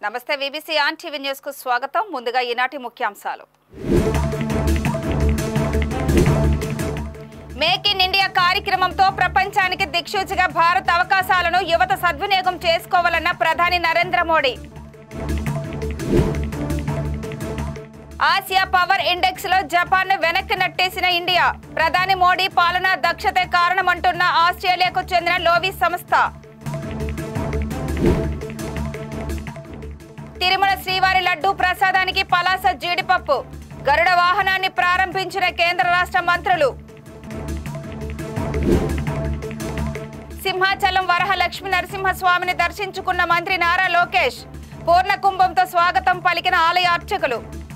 నమస్తే VBC on TV news కు స్వాగతం ముందుగా ఈనాటి ముఖ్యాంశాలు మేక్ ఇన్ ఇండియా కార్యక్రమంతో ప్రపంచానికి దిక్సూచిగా భారత్ అవకాశాలను యువత సద్వినియోగం చేసుకోవాలన్న ప్రధాని Narendra Modi Asia power index లో జపాన్ ను వెనక్కి నెట్టేసిన ఇండియా ప్రధాని మోడీ పాలనా దక్షతే కారణమంటున్న ఆస్ట్రేలియాకు చెందిన లోవి సంస్థ తిరుమల శ్రీవారి లడ్డూ ప్రసాదానికి పలాస జీడిపప్పు గరుడ వాహనాన్ని ప్రారంభించిన కేంద్ర రాష్ట్ర మంత్రులు సింహాచలం వరహ లక్ష్మీ నరసింహస్వామిని దర్శించుకున్న మంత్రి నారా లోకేష్ పూర్ణ కుంభంతో స్వాగతం పలికిన ఆలయ అర్చకులు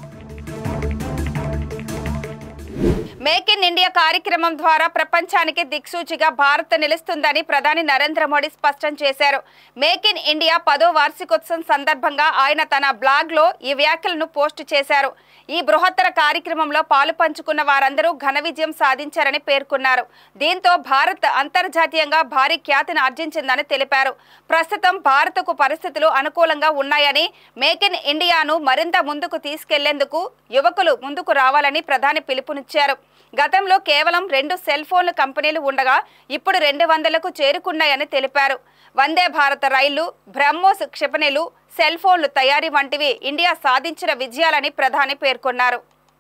మేక్ ఇన్ ఇండియా కార్యక్రమం ద్వారా ప్రపంచానికి దిక్సూచిగా భారత్ నిలుస్తుందని ప్రధాని నరేంద్ర మోడీ స్పష్టం చేశారు మేక్ ఇన్ ఇండియా పదో వార్షికోత్సవం సందర్భంగా ఆయన తన బ్లాగ్ లో ఈ వ్యాఖ్యలను పోస్టు చేశారు ఈ బృహత్తర కార్యక్రమంలో పాలు పంచుకున్న వారందరూ ఘన విజయం సాధించారని పేర్కొన్నారు దీంతో భారత్ అంతర్జాతీయంగా భారీ ఖ్యాతిని ఆర్జించిందని తెలిపారు ప్రస్తుతం భారత్కు పరిస్థితులు అనుకూలంగా ఉన్నాయని మేక్ ఇన్ ఇండియాను మరింత ముందుకు తీసుకెళ్లేందుకు యువకులు ముందుకు రావాలని ప్రధాని పిలుపునిచ్చారు గతంలో కేవలం రెండు సెల్ ఫోన్ల కంపెనీలు ఉండగా ఇప్పుడు రెండు వందలకు చేరుకున్నాయని తెలిపారు వందే భారత రైళ్లు బ్రహ్మోస్ క్షిపణిలు సెల్ ఫోన్లు తయారీ వంటివి ఇండియా సాధించిన విజయాలని ప్రధాని పేర్కొన్నారు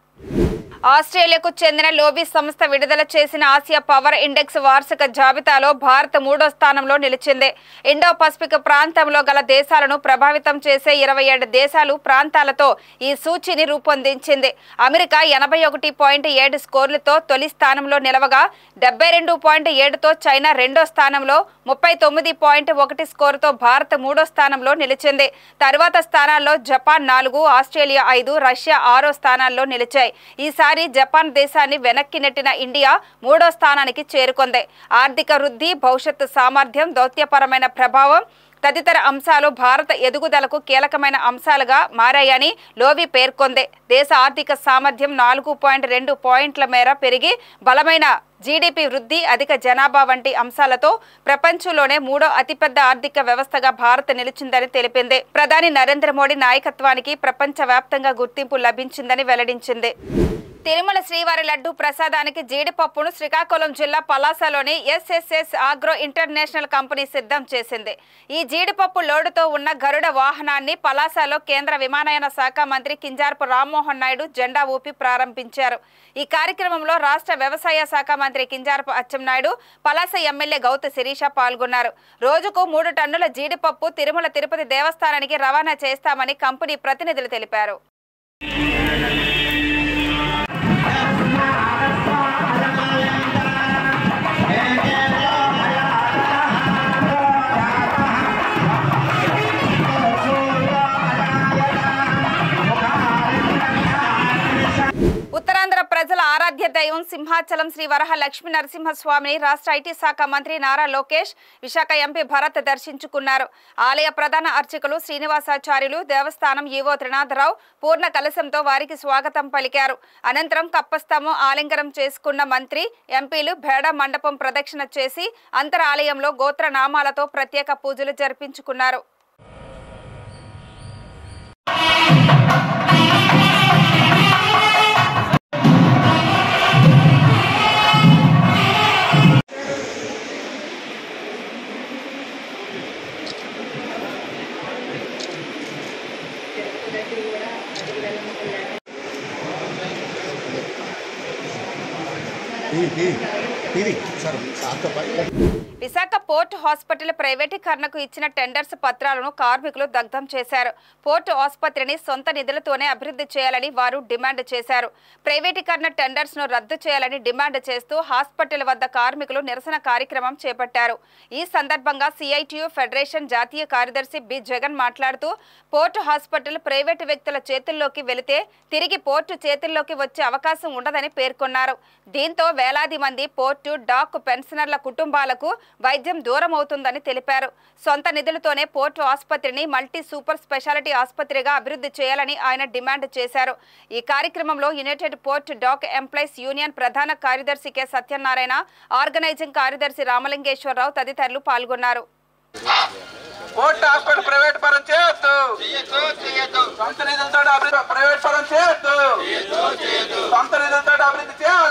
ఆస్ట్రేలియాకు చెందిన లోబీ సంస్థ విడుదల చేసిన ఆసియా పవర్ ఇండెక్స్ వార్షిక జాబితాలో భారత్ మూడో స్థానంలో నిలిచింది ఇండో పసిఫిక్ ప్రాంతంలో గల దేశాలను ప్రభావితం చేసే ఇరవై ఏడు దేశాలు ప్రాంతాలతో ఈ సూచీని రూపొందించింది అమెరికా ఎనభై ఒకటి పాయింట్ ఏడు స్కోర్లతో తొలి స్థానంలో నిలవగా డెబ్బై రెండు పాయింట్ ఏడుతో చైనా రెండో స్థానంలో ముప్పై తొమ్మిది పాయింట్ ఒకటి స్కోరుతో భారత్ మూడో స్థానంలో నిలిచింది తరువాత స్థానాల్లో జపాన్ నాలుగు ఆస్ట్రేలియా ఐదు రష్యా ఆరో స్థానాల్లో నిలిచాయి ఈసారి జపాన్ దేశాన్ని వెనక్కి నెట్టిన ఇండియా మూడో స్థానానికి చేరుకుంది ఆర్థిక వృద్ధి భవిష్యత్తు సామర్థ్యం దౌత్యపరమైన ప్రభావం తదితర అంశాలు భారత ఎదుగుదలకు కీలకమైన అంశాలుగా మారాయని లోవి పేర్కొంది దేశ ఆర్థిక సామర్థ్యం నాలుగు పాయింట్ రెండు పాయింట్ల మేర పెరిగి బలమైన జీడీపీ వృద్ధి అధిక జనాభా వంటి అంశాలతో ప్రపంచంలోనే మూడో అతిపెద్ద ఆర్థిక వ్యవస్థగా భారత్ నిలిచిందని తెలిపింది ప్రధాని నరేంద్ర మోడీ నాయకత్వానికి ప్రపంచవ్యాప్తంగా గుర్తింపు లభించిందని వెల్లడించింది తిరుమల శ్రీవారి లడ్డు ప్రసాదానికి జీడిపప్పును శ్రీకాకుళం జిల్లా పలాసలోని ఎస్ఎస్ఎస్ ఆగ్రో ఇంటర్నేషనల్ కంపెనీ సిద్ధం చేసింది ఈ జీడిపప్పు లోడుతో ఉన్న గరుడ వాహనాన్ని పలాసలో కేంద్ర విమానయాన శాఖ మంత్రి కింజార్పు రామ్మోహన్ నాయుడు జెండా ఊపి ప్రారంభించారు ఈ కార్యక్రమంలో రాష్ట్ర వ్యవసాయ శాఖ మంత్రి కింజార్పు అచ్చెన్నాయుడు పలాస ఎమ్మెల్యే గౌత శిరీష పాల్గొన్నారు రోజుకు మూడు టన్నుల జీడిపప్పు తిరుమల తిరుపతి దేవస్థానానికి రవాణా చేస్తామని కంపెనీ ప్రతినిధులు తెలిపారు ఉత్తరాంధ్ర ప్రజల ఆరాధ్య దైవం సింహాచలం శ్రీ వరహ లక్ష్మీ నరసింహస్వామిని రాష్ట్ర ఐటీ శాఖ మంత్రి నారా లోకేష్ విశాఖ ఎంపీ భరత్ దర్శించుకున్నారు ఆలయ ప్రధాన అర్చకులు శ్రీనివాసాచార్యులు దేవస్థానం ఈవో త్రినాథరావు పూర్ణ కలశంతో వారికి స్వాగతం పలికారు అనంతరం కప్పస్తంభం ఆలింగనం చేసుకున్న మంత్రి ఎంపీలు భేడ మండపం ప్రదక్షిణ చేసి అంతరాలయంలో గోత్ర నామాలతో ప్రత్యేక పూజలు జరిపించుకున్నారు ఇది ఇది సార్ సార్తో విశాఖ పోర్ట్ హాస్పిటల్ ప్రైవేటీకరణకు ఇచ్చిన టెండర్స్ పత్రాలను కార్మికులు దగ్ధం చేశారు పోర్టు ఆసుపత్రిని సొంత నిధులతోనే అభివృద్ధి చేయాలని వారు డిమాండ్ చేశారు ప్రైవేటీకరణ టెండర్స్ ను రద్దు చేయాలని డిమాండ్ చేస్తూ హాస్పిటల్ వద్ద కార్మికులు నిరసన కార్యక్రమం చేపట్టారు ఈ సందర్భంగా సిఐటియు ఫెడరేషన్ జాతీయ కార్యదర్శి బి జగన్ మాట్లాడుతూ పోర్టు హాస్పిటల్ ప్రైవేటు వ్యక్తుల చేతుల్లోకి వెళితే తిరిగి పోర్టు చేతుల్లోకి వచ్చే అవకాశం ఉండదని పేర్కొన్నారు దీంతో వేలాది మంది పోర్టు డాక్ పెన్షనర్ల కుటుంబాలకు వైద్యం దూరం అవుతుందని తెలిపారు సొంత నిధులతోనే పోర్టు ఆసుపత్రిని మల్టీ సూపర్ స్పెషాలిటీ ఆసుపత్రిగా అభివృద్ధి చేయాలని ఆయన డిమాండ్ చేశారు ఈ కార్యక్రమంలో united port dock employees union ప్రధాన కార్యదర్శి కె సత్యనారాయణ ఆర్గనైజింగ్ కార్యదర్శి రామలింగేశ్వరరావు తదితరులు పాల్గొన్నారు కోర్టు హాస్పిటల్ ప్రైవేట్ పరం చేయొద్దు సొంత నిధులతో అభివృద్ధి ప్రైవేట్ పరం చేయొద్దు సొంత నిధులతో అభివృద్ధి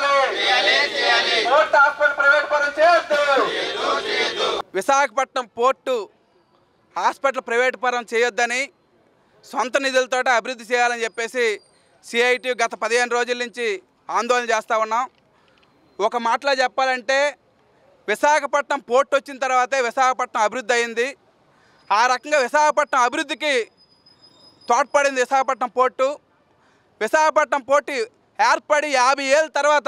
చేయాలి కోర్టు హాస్పిటల్ ప్రైవేట్ పరం చేయొద్దు విశాఖపట్నం పోర్టు హాస్పిటల్ ప్రైవేట్ పరం చేయొద్దని సొంత నిధులతో అభివృద్ధి చేయాలని చెప్పేసి సిఐటి గత పదిహేను రోజుల నుంచి ఆందోళన చేస్తూ ఉన్నాం ఒక మాటలో చెప్పాలంటే విశాఖపట్నం పోర్ట్ వచ్చిన తర్వాతే విశాఖపట్నం అభివృద్ధి అయింది ఆ రకంగా విశాఖపట్నం అభివృద్ధికి తోడ్పడింది విశాఖపట్నం పోర్టు విశాఖపట్నం పోర్టు ఏర్పడి యాభై ఏళ్ళ తర్వాత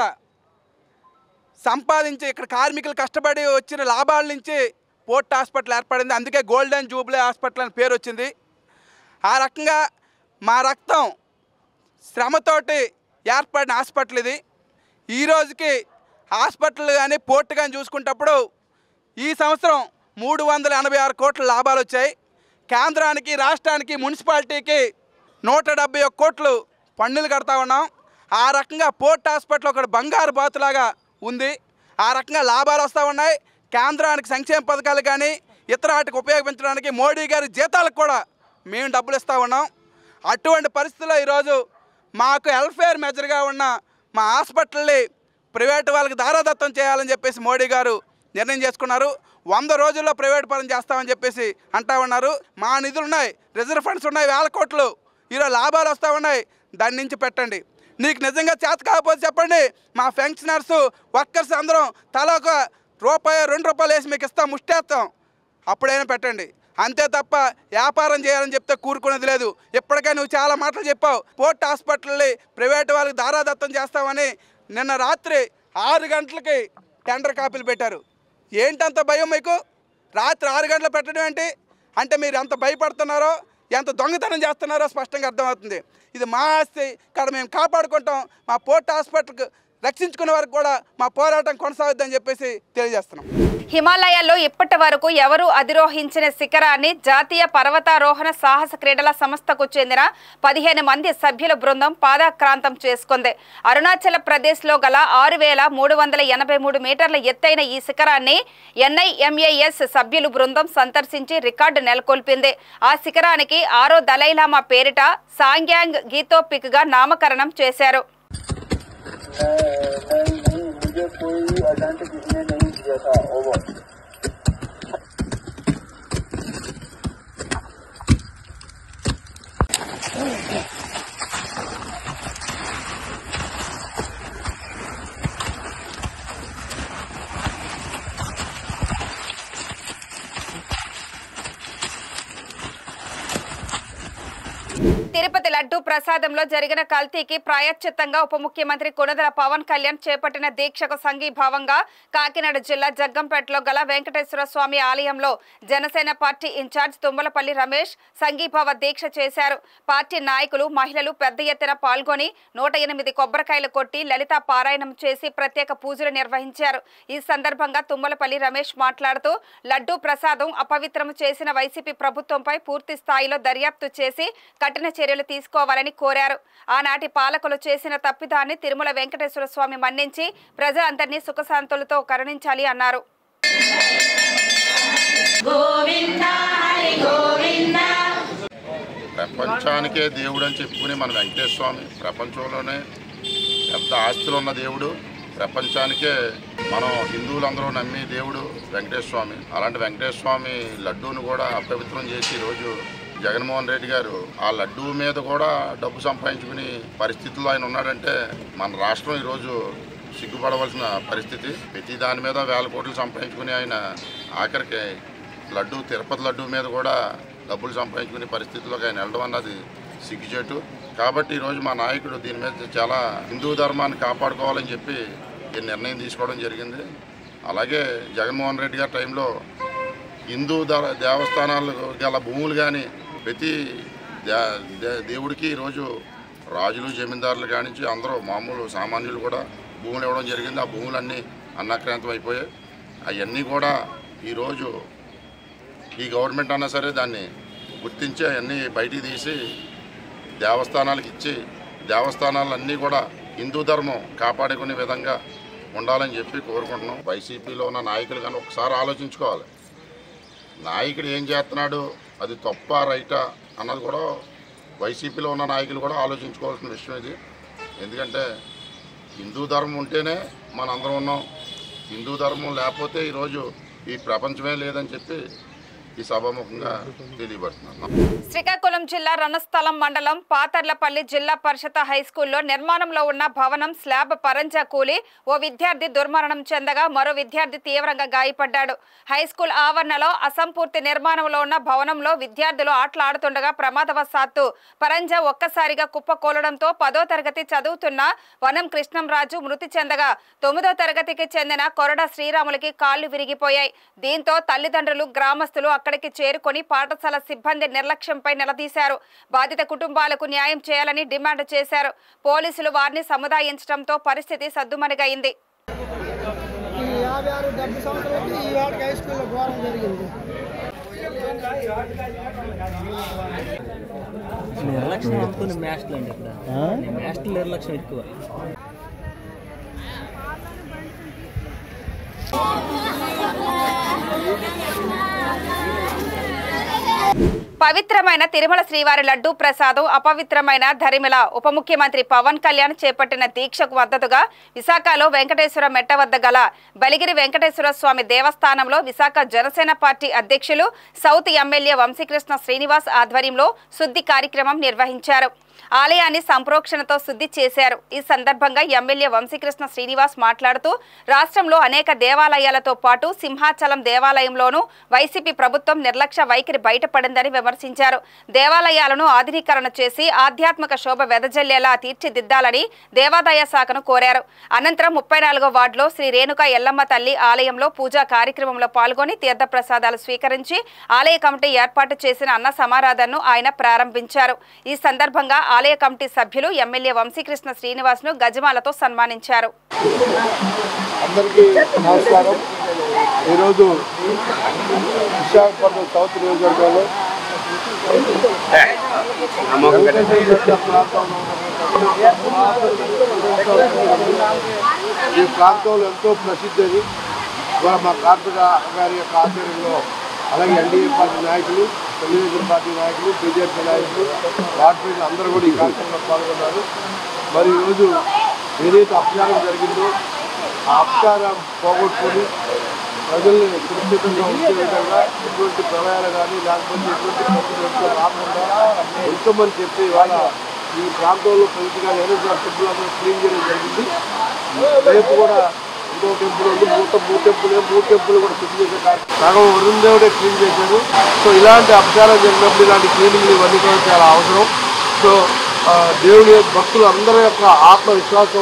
సంపాదించి ఇక్కడ కార్మికులు కష్టపడి వచ్చిన లాభాల నుంచి పోర్ట్ హాస్పిటల్ ఏర్పడింది అందుకే గోల్డెన్ జూబ్లీ హాస్పిటల్ అని పేరు వచ్చింది ఆ రకంగా మా రక్తం శ్రమతోటి ఏర్పడిన హాస్పిటల్ ఇది ఈ రోజుకి హాస్పిటల్ కానీ పోర్ట్ కానీ చూసుకుంటప్పుడు ఈ సంవత్సరం మూడు వందల ఎనభై ఆరు కోట్ల లాభాలు వచ్చాయి కేంద్రానికి రాష్ట్రానికి మున్సిపాలిటీకి నూట డెబ్బై ఒక్క కోట్లు పన్నులు కడతా ఉన్నాం ఆ రకంగా పోర్ట్ హాస్పిటల్ ఒకటి బంగారు బాతులాగా ఉంది ఆ రకంగా లాభాలు వస్తూ ఉన్నాయి కేంద్రానికి సంక్షేమ పథకాలు కానీ ఇతర వాటికి ఉపయోగించడానికి మోడీ గారి జీతాలకు కూడా మేము డబ్బులు ఇస్తూ ఉన్నాం అటువంటి పరిస్థితుల్లో ఈరోజు మాకు వెల్ఫేర్ మెజర్గా ఉన్న మా హాస్పిటల్ని ప్రైవేట్ వాళ్ళకి దారాదత్తం చేయాలని చెప్పేసి మోడీ గారు నిర్ణయం చేసుకున్నారు వంద రోజుల్లో ప్రైవేట్ పరం చేస్తామని చెప్పేసి అంటా ఉన్నారు మా నిధులు ఉన్నాయి రిజర్వ్ ఫండ్స్ ఉన్నాయి వేల కోట్లు ఈరోజు లాభాలు వస్తూ ఉన్నాయి దాని నుంచి పెట్టండి నీకు నిజంగా చేత కాకపోతే చెప్పండి మా ఫెన్షనర్స్ వర్కర్స్ అందరం తల ఒక రూపాయి రెండు రూపాయలు వేసి మీకు ఇస్తాం ముష్టేస్తాం అప్పుడైనా పెట్టండి అంతే తప్ప వ్యాపారం చేయాలని చెప్తే కూరుకునేది లేదు ఇప్పటికే నువ్వు చాలా మాటలు చెప్పావు పోర్ట్ హాస్పిటల్ని ప్రైవేట్ వాళ్ళకి దారాదత్తం చేస్తామని నిన్న రాత్రి ఆరు గంటలకి టెండర్ కాపీలు పెట్టారు ఏంటంత భయం మీకు రాత్రి ఆరు గంటలు పెట్టడం ఏంటి అంటే మీరు ఎంత భయపడుతున్నారో ఎంత దొంగతనం చేస్తున్నారో స్పష్టంగా అర్థమవుతుంది ఇది మా ఆస్తి ఇక్కడ మేము కాపాడుకుంటాం మా పోర్ట్ హాస్పిటల్కి రక్షించుకునే వరకు కూడా మా పోరాటం కొనసాగుద్దని చెప్పేసి తెలియజేస్తున్నాం హిమాలయాల్లో ఇప్పటి వరకు ఎవరూ అధిరోహించిన శిఖరాన్ని జాతీయ పర్వతారోహణ సాహస క్రీడల సంస్థకు చెందిన పదిహేను మంది సభ్యుల బృందం పాదక్రాంతం చేసుకుంది అరుణాచల్ ప్రదేశ్లో గల ఆరు వేల మూడు వందల ఎనభై మూడు మీటర్ల ఎత్తైన ఈ శిఖరాన్ని ఎన్ఐఎంఏఎస్ సభ్యులు బృందం సందర్శించి రికార్డు నెలకొల్పింది ఆ శిఖరానికి ఆరో దలైలామా పేరిట సాంగ్యాంగ్ గీతోపిక్ గా నామకరణం చేశారు मुझे कोई अटेंट किसी ने नहीं किया था ओवर తిరుపతి లడ్డూ ప్రసాదంలో జరిగిన కల్తీకి ప్రాయశ్చిత్తంగా ఉప ముఖ్యమంత్రి కొనదల పవన్ కళ్యాణ్ చేపట్టిన దీక్షకు సంఘీభావంగా కాకినాడ జిల్లా జగ్గంపేటలో గల వెంకటేశ్వర స్వామి ఆలయంలో జనసేన పార్టీ ఇన్ఛార్జ్ తుమ్మలపల్లి రమేష్ సంఘీభావ దీక్ష చేశారు పార్టీ నాయకులు మహిళలు పెద్ద ఎత్తున పాల్గొని నూట ఎనిమిది కొబ్బరికాయలు కొట్టి లలిత పారాయణం చేసి ప్రత్యేక పూజలు నిర్వహించారు ఈ సందర్భంగా తుమ్మలపల్లి రమేష్ మాట్లాడుతూ లడ్డూ ప్రసాదం అపవిత్రం చేసిన వైసీపీ ప్రభుత్వంపై పూర్తి స్థాయిలో దర్యాప్తు చేసి కఠిన చర్యలు తీసుకోవాలని కోరారు ఆనాటి పాలకులు చేసిన తప్పిదాన్ని తిరుమల వెంకటేశ్వర స్వామి మన్నించి ప్రజలందరినీ సుఖశాంతులతో కరుణించాలి అన్నారు ప్రపంచానికే దేవుడు అని చెప్పుకుని మన వెంకటేశ్వర స్వామి ప్రపంచంలోనే పెద్ద ఆస్తులు ఉన్న దేవుడు ప్రపంచానికే మనం హిందువులందరూ నమ్మి దేవుడు వెంకటేశ్వర స్వామి అలాంటి వెంకటేశ్వర స్వామి లడ్డూను కూడా అపవిత్రం చేసి ఈరోజు జగన్మోహన్ రెడ్డి గారు ఆ లడ్డూ మీద కూడా డబ్బు సంపాదించుకుని పరిస్థితుల్లో ఆయన ఉన్నాడంటే మన రాష్ట్రం ఈరోజు సిగ్గుపడవలసిన పరిస్థితి ప్రతి దాని మీద వేల కోట్లు సంపాదించుకుని ఆయన ఆఖరికి లడ్డు తిరుపతి లడ్డు మీద కూడా డబ్బులు సంపాదించుకునే పరిస్థితిలోకి ఆయన వెళ్ళడం అన్నది సిగ్గుచేటు కాబట్టి ఈరోజు మా నాయకుడు దీని మీద చాలా హిందూ ధర్మాన్ని కాపాడుకోవాలని చెప్పి ఈ నిర్ణయం తీసుకోవడం జరిగింది అలాగే జగన్మోహన్ రెడ్డి గారి టైంలో హిందూ ద- దేవస్థానాలు గల భూములు కానీ ప్రతి దే- దే- దేవుడికి ఈరోజు రాజులు జమీందారులు కానించి అందరూ మామూలు సామాన్యులు కూడా భూములు ఇవ్వడం జరిగింది ఆ భూములన్నీ అన్నాక్రాంతం అయిపోయాయి అవన్నీ కూడా ఈరోజు ఈ గవర్నమెంట్ అన్నా సరే దాన్ని గుర్తించి అవన్నీ బయటికి తీసి దేవస్థానాలకు ఇచ్చి దేవస్థానాలన్నీ కూడా హిందూ ధర్మం కాపాడుకునే విధంగా ఉండాలని చెప్పి కోరుకుంటున్నాం వైసీపీలో ఉన్న నాయకులు కానీ ఒకసారి ఆలోచించుకోవాలి నాయకుడు ఏం చేస్తున్నాడు అది తప్ప రైటా అన్నది కూడా వైసీపీలో ఉన్న నాయకులు కూడా ఆలోచించుకోవాల్సిన విషయం ఇది ఎందుకంటే హిందూ ధర్మం ఉంటేనే మనందరం ఉన్నాం హిందూ ధర్మం లేకపోతే ఈరోజు ఈ ప్రపంచమే లేదని చెప్పి ఈ సభాముఖంగా తెలియబడుతున్నాను శ్రీకాకుళం జిల్లా రణస్థలం మండలం పాతర్లపల్లి జిల్లా పరిషత్ హై స్కూల్లో నిర్మాణంలో ఉన్న భవనం స్లాబ్ పరంజా కూలి ఓ విద్యార్థి దుర్మరణం చెందగా మరో విద్యార్థి తీవ్రంగా గాయపడ్డాడు హై స్కూల్ ఆవరణలో అసంపూర్తి నిర్మాణంలో ఉన్న భవనంలో విద్యార్థులు ఆటలాడుతుండగా ప్రమాదవశాత్తు పరంజా ఒక్కసారిగా కుప్పకూలడంతో పదో తరగతి చదువుతున్న వనం కృష్ణంరాజు మృతి చెందగా తొమ్మిదో తరగతికి చెందిన కొరడ శ్రీరాములకి కాళ్లు విరిగిపోయాయి దీంతో తల్లిదండ్రులు గ్రామస్తులు అక్కడికి చేరుకొని పాఠశాల సిబ్బంది నిర్లక్ష్యంపై నిలదీశారు బాధిత కుటుంబాలకు న్యాయం చేయాలని డిమాండ్ చేశారు పోలీసులు వారిని సముదాయించడంతో పరిస్థితి సద్దుమణిగైంది ఈ యాభై ఆరు డెబ్బై సంవత్సరాలకి ఈ వాడికి హై స్కూల్లో ఘోరం జరిగింది నిర్లక్ష్యం అనుకుని మ్యాచ్లు అండి ఇక్కడ మ్యాచ్లు నిర్లక్ష్యం ఎక్కువ పవిత్రమైన తిరుమల శ్రీవారి లడ్డూ ప్రసాదం అపవిత్రమైన ధరిమిల ఉప ముఖ్యమంత్రి పవన్ కళ్యాణ్ చేపట్టిన దీక్షకు మద్దతుగా విశాఖలో వెంకటేశ్వర మెట్ట వద్ద గల బలిగిరి వెంకటేశ్వర స్వామి దేవస్థానంలో విశాఖ జనసేన పార్టీ అధ్యక్షులు సౌత్ ఎమ్మెల్యే వంశీకృష్ణ శ్రీనివాస్ ఆధ్వర్యంలో శుద్ధి కార్యక్రమం నిర్వహించారు ఆలయాన్ని సంప్రోక్షణతో శుద్ధి చేశారు ఈ సందర్భంగా ఎమ్మెల్యే వంశీకృష్ణ శ్రీనివాస్ మాట్లాడుతూ రాష్ట్రంలో అనేక దేవాలయాలతో పాటు సింహాచలం దేవాలయంలోనూ వైసీపీ ప్రభుత్వం నిర్లక్ష్య వైఖరి బయటపడిందని విమర్శించారు దేవాలయాలను ఆధునీకరణ చేసి ఆధ్యాత్మిక శోభ వెదజల్లేలా తీర్చిదిద్దాలని దేవాదాయ శాఖను కోరారు అనంతరం ముప్పై నాలుగో వార్డులో శ్రీ రేణుక ఎల్లమ్మ తల్లి ఆలయంలో పూజా కార్యక్రమంలో పాల్గొని తీర్థప్రసాదాలు స్వీకరించి ఆలయ కమిటీ ఏర్పాటు చేసిన అన్న సమారాధనను ఆయన ప్రారంభించారు ఈ సందర్భంగా ఆలయ కమిటీ సభ్యులు ఎమ్మెల్యే వంశీకృష్ణ శ్రీనివాస్ను గజమాలతో సన్మానించారు అందరికీ నమస్కారం ఈరోజు విశాఖపట్నం సౌత్ నియోజకవర్గంలో వెంకటేశ్వర ప్రాంతంలో ఉన్నటువంటి ఈ ప్రాంతంలో ఎంతో ప్రసిద్ధి అది ఇవాళ మా కార్తీక గారి యొక్క ఆధ్వర్యంలో అలాగే ఎన్డీఏ పార్టీ నాయకులు తెలుగుదేశం పార్టీ నాయకులు బీజేపీ నాయకులు పార్టీలు అందరూ కూడా ఈ కార్యక్రమంలో పాల్గొన్నారు మరి ఈరోజు ఏదైతే అపచారం జరిగిందో ఆ అపచారం పోగొట్టుకొని ప్రజల్ని సురక్షితంగా ఉంచే విధంగా ఎటువంటి ప్రళయాలు కానీ లేకపోతే ఎటువంటి పరిస్థితులు రాకుండా ఎంతోమంది చెప్పి ఇవాళ ఈ ప్రాంతంలో ప్రతిగా ఎరువుల టెంపుల్ అందరూ క్లీన్ చేయడం జరిగింది రేపు కూడా ఇంకో టెంపుల్ ఉంది మూట మూడు టెంపుల్ మూడు టెంపుల్ కూడా శుద్ధి చేసే కార్యక్రమం సగం వరుణదేవుడే క్లీన్ చేశారు సో ఇలాంటి అపచారం జరిగినప్పుడు ఇలాంటి క్లీనింగ్ ఇవన్నీ కూడా చాలా అవసరం సో ఆ, దేవుని యొక్క భక్తులు అందరి యొక్క ఆత్మవిశ్వాసం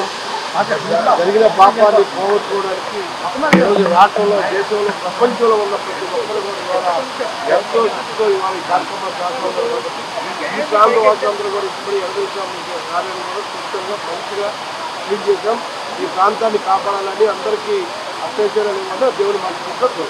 జరిగిన పాపాన్ని పోగొట్టుకోవడానికి ఈరోజు రాష్ట్రంలో దేశంలో ప్రపంచంలో ఉన్న ప్రతి ఒక్కరు కూడా ఇవాళ ఎంతో శక్తితో ఇవాళ ఈ కార్యక్రమాలు చేస్తున్నారు ఈ ప్రాంత వాసులందరూ కూడా ఇప్పుడు ఎదురుస్వామి కార్యాలయం కూడా ఖచ్చితంగా మంచిగా క్లీన్ చేశాం ఈ ప్రాంతాన్ని కాపాడాలని అందరికీ అత్యాచారాలు ఇవ్వడం దేవుని మనసు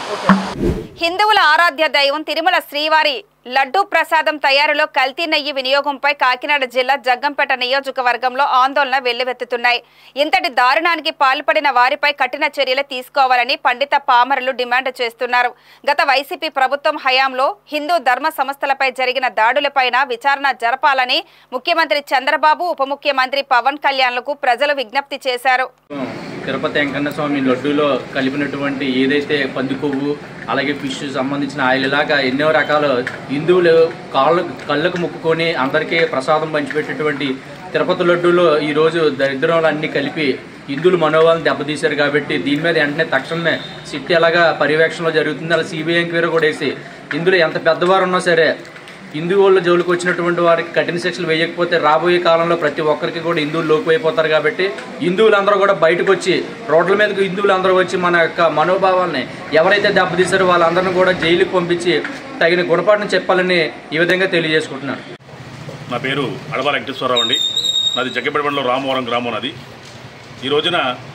హిందువుల ఆరాధ్య దైవం తిరుమల శ్రీవారి లడ్డూ ప్రసాదం తయారీలో కల్తీ నెయ్యి వినియోగంపై కాకినాడ జిల్లా జగ్గంపేట నియోజకవర్గంలో ఆందోళన వెల్లువెత్తుతున్నాయి ఇంతటి దారుణానికి పాల్పడిన వారిపై కఠిన చర్యలు తీసుకోవాలని పండిత పామరులు డిమాండ్ చేస్తున్నారు గత వైసీపీ ప్రభుత్వం హయాంలో హిందూ ధర్మ సంస్థలపై జరిగిన దాడులపైన విచారణ జరపాలని ముఖ్యమంత్రి చంద్రబాబు ఉప ముఖ్యమంత్రి పవన్ కళ్యాణ్లకు ప్రజలు విజ్ఞప్తి చేశారు తిరుపతి వెంకన్న స్వామి లడ్డూలో కలిపినటువంటి ఏదైతే పంది కొవ్వు అలాగే ఫిష్ సంబంధించిన ఆయిల్ ఇలాగా ఎన్నో రకాల హిందువులు కాళ్ళు కళ్ళకు ముక్కుకొని అందరికీ ప్రసాదం పంచిపెట్టేటువంటి తిరుపతి లడ్డూలో ఈరోజు దరిద్రాలు అన్నీ కలిపి హిందువుల మనోభావాలను దెబ్బతీశారు కాబట్టి దీని మీద వెంటనే తక్షణమే సిట్ ఎలాగా పర్యవేక్షణలో జరుగుతుంది అలా సిబిఐ ఎంక్వైరీ కూడా వేసి ఇందులో ఎంత పెద్దవారు ఉన్నా సరే హిందువుల జోలికి వచ్చినటువంటి వారికి కఠిన శిక్షలు వేయకపోతే రాబోయే కాలంలో ప్రతి ఒక్కరికి కూడా హిందువులు లోకువైపోతారు కాబట్టి హిందువులందరూ కూడా బయటకు వచ్చి రోడ్ల మీదకి హిందువులందరూ వచ్చి మన యొక్క మనోభావాల్ని ఎవరైతే దెబ్బతీశారో వాళ్ళందరినీ కూడా జైలుకి పంపించి తగిన గుణపాఠం చెప్పాలని ఈ విధంగా తెలియజేసుకుంటున్నాను నా పేరు అడవ వెంకటేశ్వరరావు అండి నాది జగ్గపేటలో రామవరం గ్రామం నాది ఈ రోజున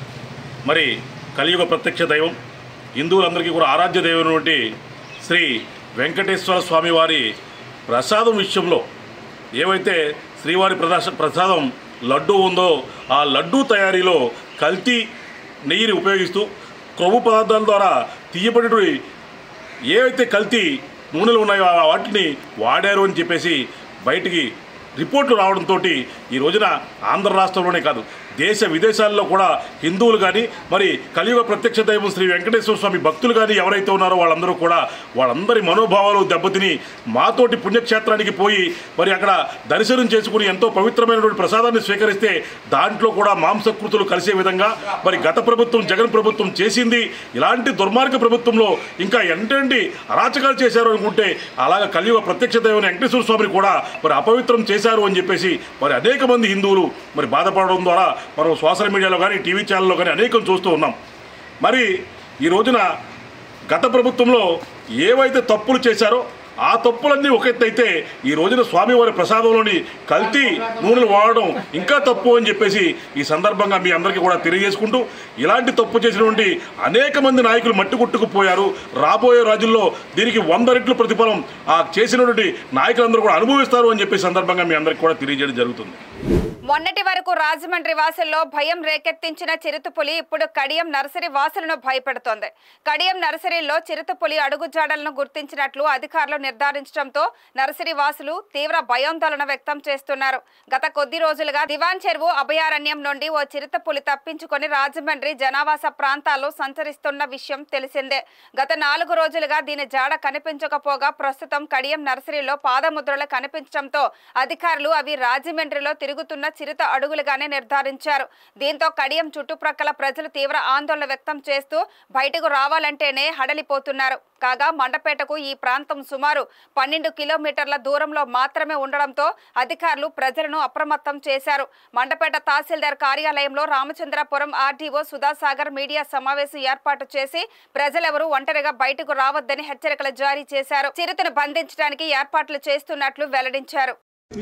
మరి కలియుగ ప్రత్యక్ష దైవం హిందువులందరికీ కూడా ఆరాధ్య దైవం శ్రీ వెంకటేశ్వర స్వామి వారి ప్రసాదం విషయంలో ఏవైతే శ్రీవారి ప్రదాస ప్రసాదం లడ్డు ఉందో ఆ లడ్డు తయారీలో కల్తీ నెయ్యిని ఉపయోగిస్తూ క్రొవ్వు పదార్థాల ద్వారా తీయబడి ఏవైతే కల్తీ నూనెలు ఉన్నాయో ఆ వాటిని వాడారు అని చెప్పేసి బయటికి రిపోర్ట్లు రావడంతో ఈ రోజున ఆంధ్ర రాష్ట్రంలోనే కాదు దేశ విదేశాల్లో కూడా హిందువులు కానీ మరి కలియుగ ప్రత్యక్ష దైవం శ్రీ వెంకటేశ్వర స్వామి భక్తులు కానీ ఎవరైతే ఉన్నారో వాళ్ళందరూ కూడా వాళ్ళందరి మనోభావాలు దెబ్బతిని మాతోటి పుణ్యక్షేత్రానికి పోయి మరి అక్కడ దర్శనం చేసుకుని ఎంతో పవిత్రమైనటువంటి ప్రసాదాన్ని స్వీకరిస్తే దాంట్లో కూడా మాంసకృతులు కలిసే విధంగా మరి గత ప్రభుత్వం జగన్ ప్రభుత్వం చేసింది ఇలాంటి దుర్మార్గ ప్రభుత్వంలో ఇంకా ఎంటంటి అరాచకాలు చేశారు అనుకుంటే అలాగ కలియుగ ప్రత్యక్ష దైవం వెంకటేశ్వర స్వామిని కూడా మరి అపవిత్రం చేశారు అని చెప్పేసి మరి అనేక మంది హిందువులు మరి బాధపడడం ద్వారా మనం సోషల్ మీడియాలో కానీ టీవీ ఛానల్లో కానీ అనేకం చూస్తూ ఉన్నాం మరి ఈ రోజున గత ప్రభుత్వంలో ఏవైతే తప్పులు చేశారో ఆ తప్పులన్నీ ఒక ఎత్తు అయితే ఈ రోజున స్వామివారి ప్రసాదంలోని కల్తీ నూనెలు వాడడం ఇంకా తప్పు అని చెప్పేసి ఈ సందర్భంగా మీ అందరికీ కూడా తెలియజేసుకుంటూ ఇలాంటి తప్పు చేసినటువంటి అనేక మంది నాయకులు మట్టి కొట్టుకుపోయారు రాబోయే రోజుల్లో దీనికి వంద రెట్లు ప్రతిఫలం ఆ చేసినటువంటి నాయకులందరూ కూడా అనుభవిస్తారు అని చెప్పే సందర్భంగా మీ అందరికీ కూడా తెలియజేయడం జరుగుతుంది మొన్నటి వరకు రాజమండ్రి వాసుల్లో భయం రేకెత్తించిన చిరుతపులి ఇప్పుడు కడియం నర్సరీ వాసులను భయపెడుతోంది కడియం నర్సరీలో చిరుతపులి అడుగుజాడలను గుర్తించినట్లు అధికారులు నిర్ధారించడంతో నర్సరీ వాసులు తీవ్ర భయాందోళన వ్యక్తం చేస్తున్నారు గత కొద్ది రోజులుగా దివాన్ చెరువు అభయారణ్యం నుండి ఓ చిరుతపులి తప్పించుకొని రాజమండ్రి జనావాస ప్రాంతాల్లో సంచరిస్తున్న విషయం తెలిసిందే గత నాలుగు రోజులుగా దీని జాడ కనిపించకపోగా ప్రస్తుతం కడియం నర్సరీలో పాదముద్రలు కనిపించడంతో అధికారులు అవి రాజమండ్రిలో తిరుగుతున్న చిరుత అడుగులుగానే నిర్ధారించారు దీంతో కడియం చుట్టుప్రక్కల ప్రజలు తీవ్ర ఆందోళన వ్యక్తం చేస్తూ బయటకు రావాలంటేనే హడలిపోతున్నారు కాగా మండపేటకు ఈ ప్రాంతం సుమారు పన్నెండు కిలోమీటర్ల దూరంలో మాత్రమే ఉండడంతో అధికారులు ప్రజలను అప్రమత్తం చేశారు మండపేట తహసీల్దార్ కార్యాలయంలో రామచంద్రపురం ఆర్డీఓ సుధాసాగర్ మీడియా సమావేశం ఏర్పాటు చేసి ప్రజలెవరూ ఒంటరిగా బయటకు రావద్దని హెచ్చరికలు జారీ చేశారు చిరుతను బంధించడానికి ఏర్పాట్లు చేస్తున్నట్లు వెల్లడించారు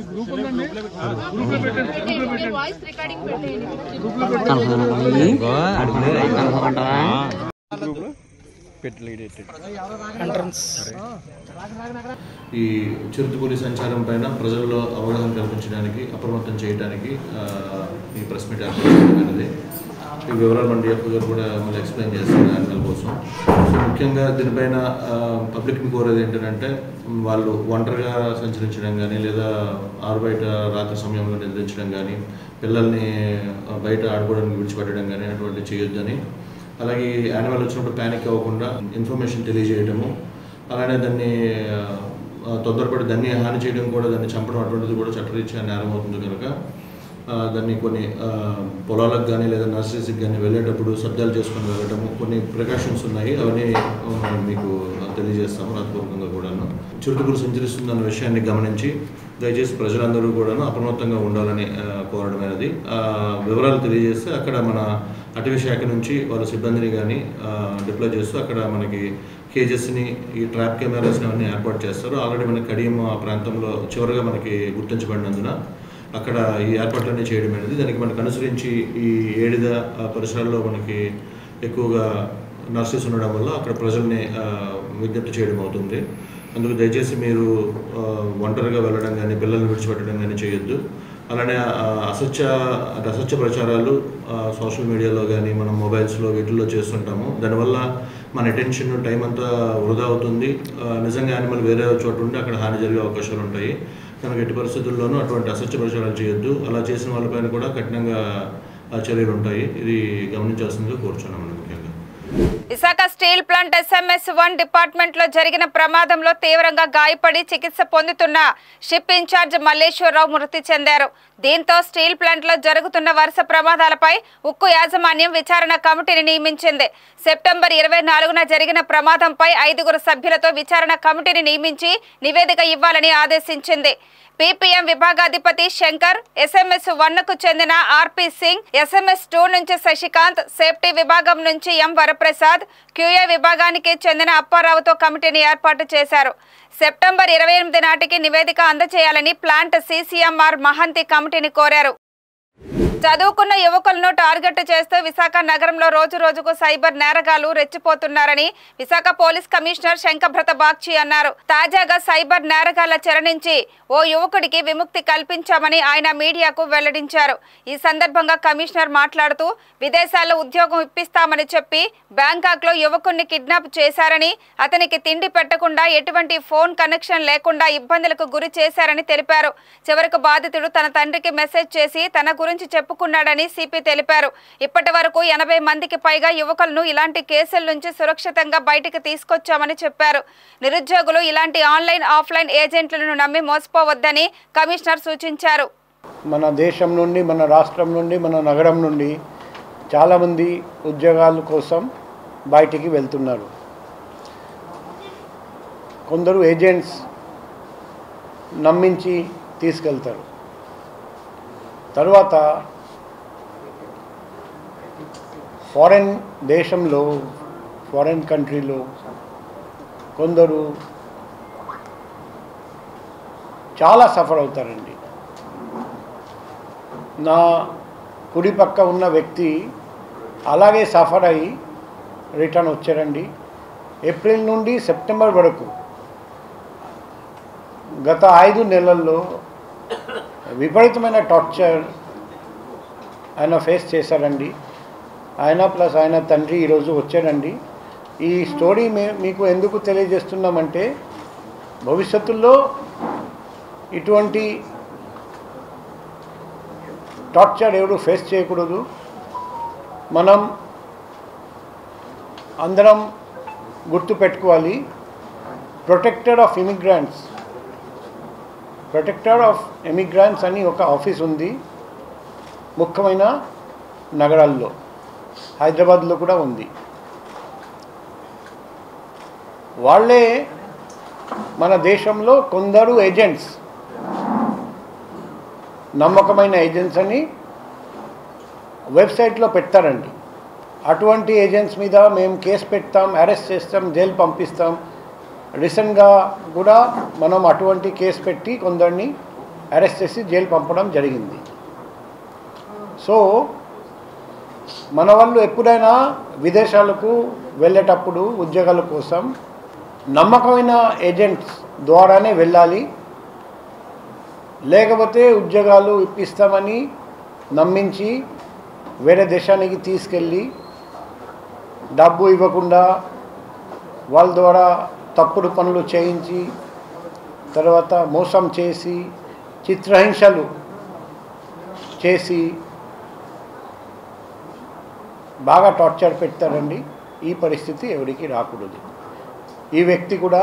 ఈ చిరుతపులి సంచారం పైన ప్రజల్లో అవగాహన కల్పించడానికి అప్రమత్తం చేయడానికి ఆ, ఈ ప్రెస్ మీట్ ఏర్పాటు చేయడమైనది ఈ వివరాలు మన డిఎఫ్ గారు కూడా మళ్ళీ ఎక్స్ప్లెయిన్ చేస్తారు దానికల కోసం సో ముఖ్యంగా దీనిపైన ఆ, పబ్లిక్ని కోరేది ఏంటంటే వాళ్ళు ఒంటరిగా సంచరించడం కానీ లేదా ఆరు బయట రాత్రి సమయంలో నిద్రించడం కానీ పిల్లల్ని ఆ, బయట ఆడుకోవడానికి విడిచిపెట్టడం కానీ అటువంటి చేయొద్దని అలాగే ఈ యానిమల్ వచ్చినప్పుడు ప్యానిక్ అవ్వకుండా ఇన్ఫర్మేషన్ తెలియజేయడము అలానే దాన్ని ఆ, తొందరపడి దాన్ని హాని చేయడం కూడా దాన్ని చంపడం అటువంటిది కూడా చట్టరీత్యా నేరం అవుతుంది కనుక ఆ, దాన్ని కొన్ని ఆ, పొలాలకు కానీ లేదా నర్సరీస్కి కానీ వెళ్ళేటప్పుడు శబ్దాలు చేసుకొని వెళ్ళటము కొన్ని ప్రికాషన్స్ ఉన్నాయి అవన్నీ ఆ, మీకు తెలియజేస్తాము రాతపూర్వకంగా కూడాను చిరుతపులు సంచరిస్తుందన్న విషయాన్ని గమనించి దయచేసి ప్రజలందరూ కూడాను అప్రమత్తంగా ఉండాలని ఆ, కోరడమైనది ఆ, వివరాలు తెలియజేస్తే అక్కడ మన అటవీ శాఖ నుంచి వాళ్ళ సిబ్బందిని కానీ డిప్లాయ్ చేస్తూ అక్కడ మనకి కేజెస్ని ఈ ట్రాప్ కెమెరాస్ని అవన్నీ ఏర్పాటు చేస్తారు ఆల్రెడీ మనకి కడియం ఆ ప్రాంతంలో చివరిగా మనకి గుర్తించబడినందున అక్కడ ఈ ఏర్పాట్లన్నీ చేయడం అనేది దానికి మనకు అనుసరించి ఈ ఏడిద ఆ పరిసరాల్లో మనకి ఎక్కువగా నర్సెస్ ఉండడం వల్ల అక్కడ ప్రజల్ని ఆ, విజ్ఞప్తి చేయడం అవుతుంది అందుకు దయచేసి మీరు ఆ, ఒంటరిగా వెళ్ళడం కానీ పిల్లల్ని విడిచిపెట్టడం కానీ చేయొద్దు అలానే ఆ, అసత్య అంటే అసత్య ప్రచారాలు ఆ, సోషల్ మీడియాలో కానీ మనం మొబైల్స్లో వీటిల్లో చేస్తుంటాము దానివల్ల మన అటెన్షన్ టైం అంతా వృధా అవుతుంది ఆ, నిజంగా యానిమల్ వేరే చోట ఉండి అక్కడ హాని జరిగే అవకాశాలు ఉంటాయి కనుక ఎట్టి పరిస్థితుల్లోనూ అటువంటి అసత్య ప్రచారాలు చేయొద్దు అలా చేసిన వాళ్ళపైన కూడా కఠినంగా ఆ, చర్యలు ఉంటాయి ఇది గమనించాల్సిందిగా కోరుచున్నాం ముఖ్యంగా Visakha steel plant SMS one department లో జరిగిన ప్రమాదంలో తీవ్రంగా గాయపడి చికిత్స పొందుతున్న షిప్ ఇన్ఛార్జ్ మల్లేశ్వరరావు మృతి చెందారు దీంతో స్టీల్ ప్లాంట్ లో జరుగుతున్న వరుస ప్రమాదాలపై ఉక్కు యాజమాన్యం విచారణ కమిటీని నియమించింది సెప్టెంబర్ ఇరవై నాలుగున జరిగిన ప్రమాదంపై ఐదుగురు సభ్యులతో విచారణ కమిటీని నియమించి నివేదిక ఇవ్వాలని ఆదేశించింది పీపీఎం విభాగాధిపతి శంకర్ ఎస్ఎంఎస్ వన్ కు చెందిన ఆర్పి సింగ్ ఎస్ఎంఎస్ టూ నుంచి శశికాంత్ సేఫ్టీ విభాగం నుంచి ఎం వరప్రసాద్ క్యూఏ విభాగానికి చెందిన అప్పారావుతో కమిటీని ఏర్పాటు చేశారు సెప్టెంబర్ ఇరవై ఎనిమిది నాటికి నివేదిక అందజేయాలని ప్లాంట్ సీసీఎంఆర్ మహంతి కమిటీని కోరారు చదువుకున్న యువకులను టార్గెట్ చేస్తూ విశాఖ నగరంలో రోజు రోజుకు సైబర్ నేరగాలు రెచ్చిపోతున్నారని విశాఖ పోలీస్ కమిషనర్ శంకభ్రత బాగ్చి అన్నారు తాజాగా సైబర్ నేరగాల చెర నుంచి ఓ యువకుడికి విముక్తి కల్పించామని ఆయన మీడియాకు వెల్లడించారు ఈ సందర్భంగా కమిషనర్ మాట్లాడుతూ విదేశాల్లో ఉద్యోగం ఇప్పిస్తామని చెప్పి బ్యాంకాక్ లో యువకుణ్ణి కిడ్నాప్ చేశారని అతనికి తిండి పెట్టకుండా ఎటువంటి ఫోన్ కనెక్షన్ లేకుండా ఇబ్బందులకు గురి చేశారని తెలిపారు చివరకు బాధితుడు తన తండ్రికి మెసేజ్ చేసి తన గురించి చెప్పుకున్నాడని సిపి తెలిపారు ఇప్పటి వరకు ఎనభై మందికి పైగా యువకులను ఇలాంటి కేసుల నుంచి సురక్షితంగా బయటికి తీసుకొచ్చామని చెప్పారు నిరుద్యోగులు ఇలాంటి ఆన్లైన్ ఆఫ్లైన్ ఏజెంట్లను నమ్మి మోసపోవద్దని కమిషనర్ సూచించారు మన దేశం నుండి మన రాష్ట్రం నుండి మన నగరం నుండి చాలామంది ఉద్యోగాల కోసం బయటికి వెళ్తున్నారు కొందరు ఏజెంట్స్ నమ్మించి తీసుకెళ్తారు తర్వాత ఫారెన్ దేశంలో ఫారెన్ కంట్రీలో కొందరు చాలా సఫర్ అవుతారండి నా కుడి పక్క ఉన్న వ్యక్తి అలాగే సఫర్ అయ్యి రిటర్న్ వచ్చారండి ఏప్రిల్ నుండి సెప్టెంబర్ వరకు గత ఐదు నెలల్లో విపరీతమైన టార్చర్ ఆయన ఫేస్ చేశారండి ఆయన ప్లస్ ఆయన తండ్రి ఈరోజు వచ్చారండి ఈ స్టోరీ మే మీకు ఎందుకు తెలియజేస్తున్నామంటే భవిష్యత్తులో ఇటువంటి టార్చర్ ఎవరు ఫేస్ చేయకూడదు మనం అందరం గుర్తుపెట్టుకోవాలి protector of immigrants protector of emigrants అని ఒక ఆఫీస్ ఉంది ముఖ్యమైన నగరాల్లో హైదరాబాద్లో కూడా ఉంది వాళ్ళే మన దేశంలో కొందరు ఏజెంట్స్ నమ్మకమైన ఏజెంట్స్ అని వెబ్సైట్లో పెడతారండి అటువంటి ఏజెంట్స్ మీద మేము కేసు పెడతాం అరెస్ట్ చేస్తాం జైలు పంపిస్తాం రీసెంట్గా కూడా మనం అటువంటి కేసు పెట్టి కొందరిని అరెస్ట్ చేసి జైలు పంపడం జరిగింది సో మన వాళ్ళు ఎప్పుడైనా విదేశాలకు వెళ్ళేటప్పుడు ఉద్యోగాల కోసం నమ్మకమైన ఏజెంట్స్ ద్వారానే వెళ్ళాలి లేకపోతే ఉద్యోగాలు ఇప్పిస్తామని నమ్మించి వేరే దేశానికి తీసుకెళ్ళి డబ్బు ఇవ్వకుండా వాళ్ళ ద్వారా తప్పుడు పనులు చేయించి తర్వాత మోసం చేసి చిత్రహింసలు చేసి బాగా టార్చర్ పెడతారండి ఈ పరిస్థితి ఎవరికి రాకూడదు ఈ వ్యక్తి కూడా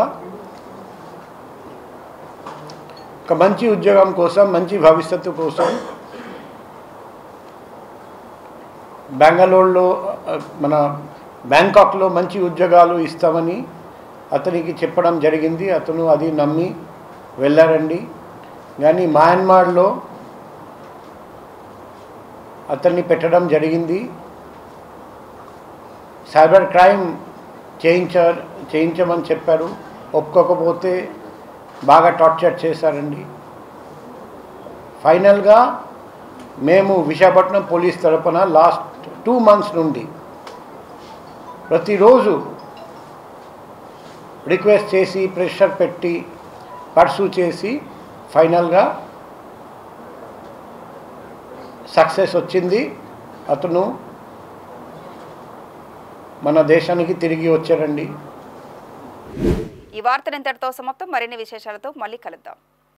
ఒక మంచి ఉద్యోగం కోసం మంచి భవిష్యత్తు కోసం బెంగళూరులో ఆ, మన బ్యాంకాక్లో మంచి ఉద్యోగాలు ఇస్తామని అతనికి చెప్పడం జరిగింది అతను అది నమ్మి వెళ్ళారండి కానీ మయన్మార్లో అతన్ని పెట్టడం జరిగింది సైబర్ క్రైమ్ చేయించ చేయించమని చెప్పారు ఒప్పుకోకపోతే బాగా టార్చర్ చేశారండి ఫైనల్గా మేము విశాఖపట్నం పోలీస్ తరపున లాస్ట్ టూ మంత్స్ నుండి ప్రతిరోజు రిక్వెస్ట్ చేసి ప్రెషర్ పెట్టి పర్సూ చేసి ఫైనల్గా సక్సెస్ వచ్చింది అతను మన దేశానికి తిరిగి వచ్చారండి ఈ వార్తలు ఇంతటితో సమాప్తం మరిన్ని విశేషాలతో మళ్ళీ కలుద్దాం